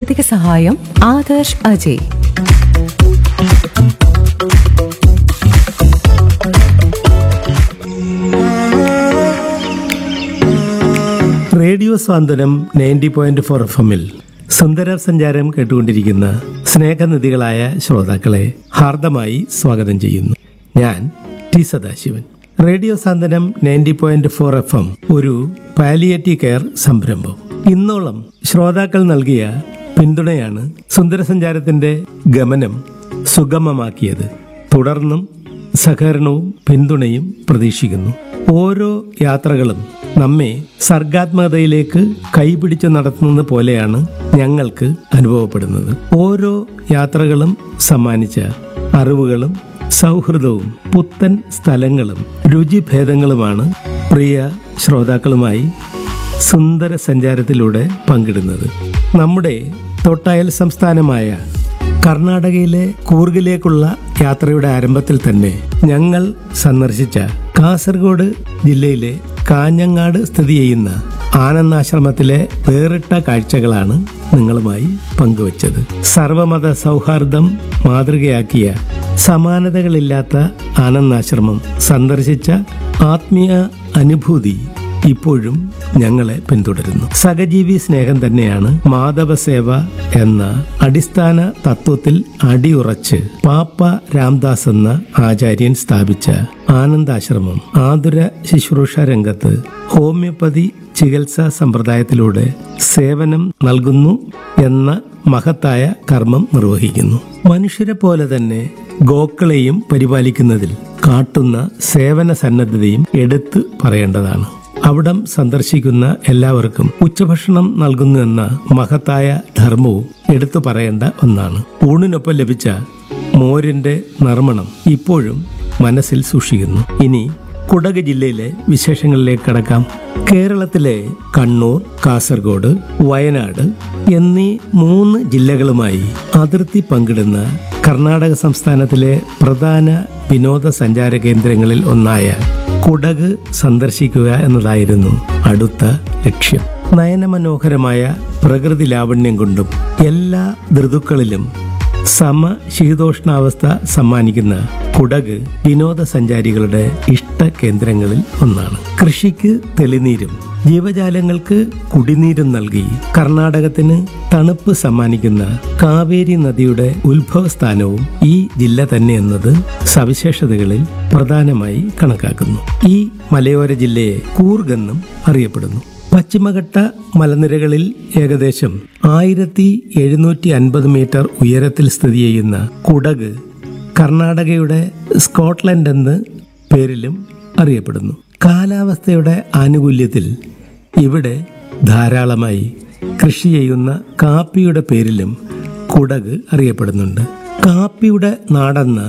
സാങ്കേതിക സഹായം Adarsh Ajay radio Santhwanam ninety point four F എമ്മിൽ സുന്ദര സഞ്ചാരം കേട്ടുകൊണ്ടിരിക്കുന്ന സ്നേഹനിധികളായ ശ്രോതാക്കളെ ഹാർദമായി സ്വാഗതം ചെയ്യുന്നു ഞാൻ T Sadasivan radio Santhwanam ninety point four F M ഒരു പാലിയേറ്റീവ് കെയർ സംരംഭം ഇന്നോളം ശ്രോതാക്കൾ നൽകിയ പിന്തുണയാണ് സുന്ദര സഞ്ചാരത്തിന്റെ ഗമനം സുഗമമാക്കിയത് തുടർന്നും സഹകരണവും പിന്തുണയും പ്രതീക്ഷിക്കുന്നു ഓരോ യാത്രകളും നമ്മെ സർഗാത്മകതയിലേക്ക് കൈപിടിച്ച് നടത്തുന്നത് പോലെയാണ് ഞങ്ങൾക്ക് അനുഭവപ്പെടുന്നത് ഓരോ യാത്രകളും സമ്മാനിച്ച അറിവുകളും സൗഹൃദവും പുത്തൻ സ്ഥലങ്ങളും രുചിഭേദങ്ങളുമാണ് പ്രിയ ശ്രോതാക്കളുമായി സുന്ദര സഞ്ചാരത്തിലൂടെ പങ്കിടുന്നത് നമ്മുടെ തൊട്ടയൽ സംസ്ഥാനമായ കർണാടകയിലെ കൂർഗിലേക്കുള്ള യാത്രയുടെ ആരംഭത്തിൽ തന്നെ ഞങ്ങൾ സന്ദർശിച്ച കാസർഗോഡ് ജില്ലയിലെ കാഞ്ഞങ്ങാട് സ്ഥിതി ചെയ്യുന്ന ആനന്ദാശ്രമത്തിലെ വേറിട്ട കാഴ്ചകളാണ് നിങ്ങളുമായി പങ്കുവച്ചത് സർവമത സൗഹാർദ്ദം മാതൃകയാക്കിയ സമാനതകളില്ലാത്ത ആനന്ദാശ്രമം സന്ദർശിച്ച ആത്മീയ അനുഭൂതി ഇപ്പോഴും ഞങ്ങളെ പിന്തുടരുന്നു സഹജീവി സ്നേഹം തന്നെയാണ് മാധവ സേവ എന്ന അടിസ്ഥാന തത്വത്തിൽ അടിയുറച്ച് പാപ്പ രാംദാസ് എന്ന ആചാര്യൻ സ്ഥാപിച്ച ആനന്ദാശ്രമം ആതുര ശുശ്രൂഷ രംഗത്ത് ഹോമിയോപ്പതി ചികിത്സാ സമ്പ്രദായത്തിലൂടെ സേവനം നൽകുന്നു എന്ന മഹത്തായ കർമ്മം നിർവഹിക്കുന്നു മനുഷ്യരെ പോലെ തന്നെ ഗോക്കളെയും പരിപാലിക്കുന്നതിൽ കാട്ടുന്ന സേവന സന്നദ്ധതയും എടുത്തു പറയേണ്ടതാണ് അവിടം സന്ദർശിക്കുന്ന എല്ലാവർക്കും ഉച്ചഭക്ഷണം നൽകുന്നു എന്ന മഹത്തായ ധർമ്മവും എടുത്തു പറയേണ്ട ഒന്നാണ് ഊണിനൊപ്പം ലഭിച്ച മോരിന്റെ നർമ്മണം ഇപ്പോഴും മനസ്സിൽ സൂക്ഷിക്കുന്നു ഇനി കുടക് ജില്ലയിലെ വിശേഷങ്ങളിലേക്ക് കടക്കാം കേരളത്തിലെ കണ്ണൂർ കാസർഗോഡ് വയനാട് എന്നീ മൂന്ന് ജില്ലകളുമായി അതിർത്തി പങ്കിടുന്ന കർണാടക സംസ്ഥാനത്തിലെ പ്രധാന വിനോദസഞ്ചാര കേന്ദ്രങ്ങളിൽ ഒന്നായ കുടക് സന്ദർശിക്കുക എന്നതായിരുന്നു അടുത്ത ലക്ഷ്യം നയനമനോഹരമായ പ്രകൃതി ലാവണ്യം കൊണ്ടും എല്ലാ ഋതുക്കളിലും സമ ശീതോഷ്ണാവസ്ഥ സമ്മാനിക്കുന്ന കുടക് വിനോദസഞ്ചാരികളുടെ ഇഷ്ട കേന്ദ്രങ്ങളിൽ ഒന്നാണ് കൃഷിക്ക് തെളിനീരും ജീവജാലങ്ങൾക്ക് കുടിനീരും നൽകി കർണാടകത്തിന് തണുപ്പ് സമ്മാനിക്കുന്ന കാവേരി നദിയുടെ ഉത്ഭവസ്ഥാനവും ഈ ജില്ല തന്നെ എന്നത് സവിശേഷതകളിൽ പ്രധാനമായി കണക്കാക്കുന്നു ഈ മലയോര ജില്ലയെ കൂർഗെന്നും അറിയപ്പെടുന്നു പശ്ചിമഘട്ട മലനിരകളിൽ ഏകദേശം ആയിരത്തി എഴുന്നൂറ്റി അൻപത് മീറ്റർ ഉയരത്തിൽ സ്ഥിതി ചെയ്യുന്ന കുടക് കർണാടകയുടെ സ്കോട്ട്ലൻഡ് എന്ന് പേരിലും അറിയപ്പെടുന്നു കാലാവസ്ഥയുടെ ആനുകൂല്യത്തിൽ ഇവിടെ ധാരാളമായി കൃഷി ചെയ്യുന്ന കാപ്പിയുടെ പേരിലും കുടക് അറിയപ്പെടുന്നുണ്ട് കാപ്പിയുടെ നാടെന്ന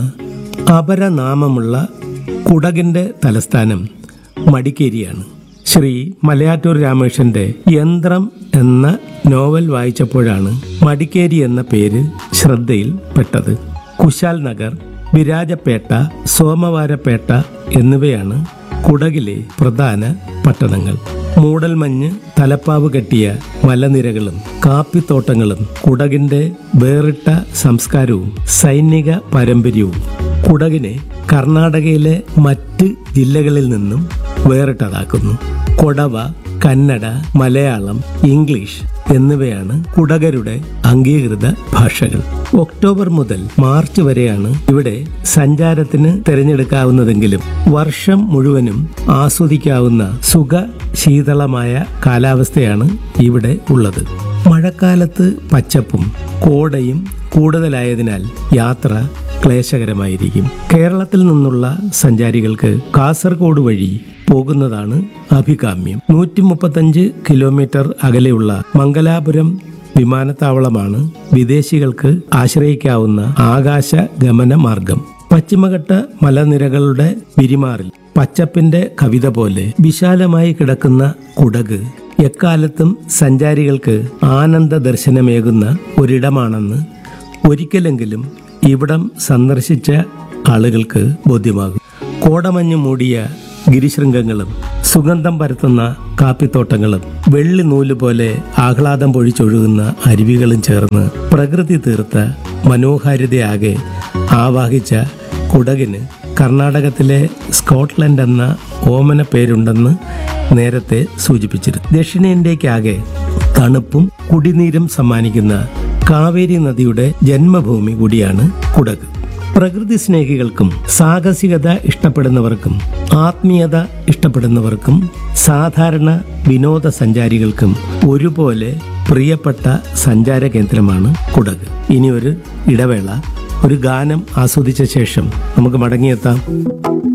അപരനാമമുള്ള കുടകിന്റെ തലസ്ഥാനം മടിക്കേരിയാണ് ശ്രീ മലയാറ്റൂർ രാമകൃഷ്ണന്റെ യന്ത്രം എന്ന നോവൽ വായിച്ചപ്പോഴാണ് മടിക്കേരി എന്ന പേര് ശ്രദ്ധയിൽപ്പെട്ടത് കുശാൽ നഗർ വിരാജപ്പേട്ട സോമവാരപ്പേട്ട എന്നിവയാണ് കുടകിലെ പ്രധാന പട്ടണങ്ങൾ മൂടൽമഞ്ഞ് തലപ്പാവ് കെട്ടിയ മലനിരകളും കാപ്പിത്തോട്ടങ്ങളും കുടകിന്റെ വേറിട്ട സംസ്കാരവും സൈനിക പാരമ്പര്യവും കുടകിനെ കർണാടകയിലെ മറ്റ് ജില്ലകളിൽ നിന്നും വേറിട്ടതാക്കുന്നു കൊടവ കന്നഡ മലയാളം ഇംഗ്ലീഷ് എന്നിവയാണ് കുടകരുടെ അംഗീകൃത ഭാഷകൾ ഒക്ടോബർ മുതൽ മാർച്ച് വരെയാണ് ഇവിടെ സഞ്ചാരത്തിന് തിരഞ്ഞെടുക്കാവുന്നതെങ്കിലും വർഷം മുഴുവനും ആസ്വദിക്കാവുന്ന സുഖ ശീതളമായ കാലാവസ്ഥയാണ് ഇവിടെ ഉള്ളത് മഴക്കാലത്ത് പച്ചപ്പും കോടയും കൂടുതലായതിനാൽ യാത്ര ക്ലേശകരമായിരിക്കും കേരളത്തിൽ നിന്നുള്ള സഞ്ചാരികൾക്ക് കാസർഗോഡ് വഴി പോകുന്നതാണ് അഭികാമ്യം നൂറ്റി മുപ്പത്തഞ്ച് കിലോമീറ്റർ അകലെയുള്ള മംഗലാപുരം വിമാനത്താവളമാണ് വിദേശികൾക്ക് ആശ്രയിക്കാവുന്ന ആകാശ ഗമന മാർഗം പശ്ചിമഘട്ട മലനിരകളുടെ വിരിമാറിൽ പച്ചപ്പിന്റെ കവിത പോലെ വിശാലമായി കിടക്കുന്ന കുടക് എക്കാലത്തും സഞ്ചാരികൾക്ക് ആനന്ദ ദർശനമേകുന്ന ഒരിടമാണെന്ന് ഒരിക്കലെങ്കിലും ഇവിടം സന്ദർശിച്ച ആളുകൾക്ക് ബോധ്യമാകും കോടമഞ്ഞ് മൂടിയ ഗിരിശൃംഗങ്ങളും സുഗന്ധം പരത്തുന്ന കാപ്പിത്തോട്ടങ്ങളും വെള്ളി നൂല് പോലെ ആഹ്ലാദം പൊഴിച്ചൊഴുകുന്ന അരുവികളും ചേർന്ന് പ്രകൃതി തീർത്ത മനോഹാരിതയാകെ ആവാഹിച്ച കുടകിന് കർണാടകത്തിലെ സ്കോട്ട്ലൻഡ് എന്ന ഓമന പേരുണ്ടെന്ന് നേരത്തെ സൂചിപ്പിച്ചിരുന്നു ദക്ഷിണേന്ത്യക്കാകെ തണുപ്പും കുടിനീരും സമ്മാനിക്കുന്ന കാവേരി നദിയുടെ ജന്മഭൂമി കൂടിയാണ് കുടക് പ്രകൃതി സ്നേഹികൾക്കും സാഹസികത ഇഷ്ടപ്പെടുന്നവർക്കും ആത്മീയത ഇഷ്ടപ്പെടുന്നവർക്കും സാധാരണ വിനോദസഞ്ചാരികൾക്കും ഒരുപോലെ പ്രിയപ്പെട്ട സഞ്ചാര കേന്ദ്രമാണ് കുടക് ഇനി ഒരു ഇടവേള ഒരു ഗാനം ആസ്വദിച്ച ശേഷം നമുക്ക് മടങ്ങിയെത്താം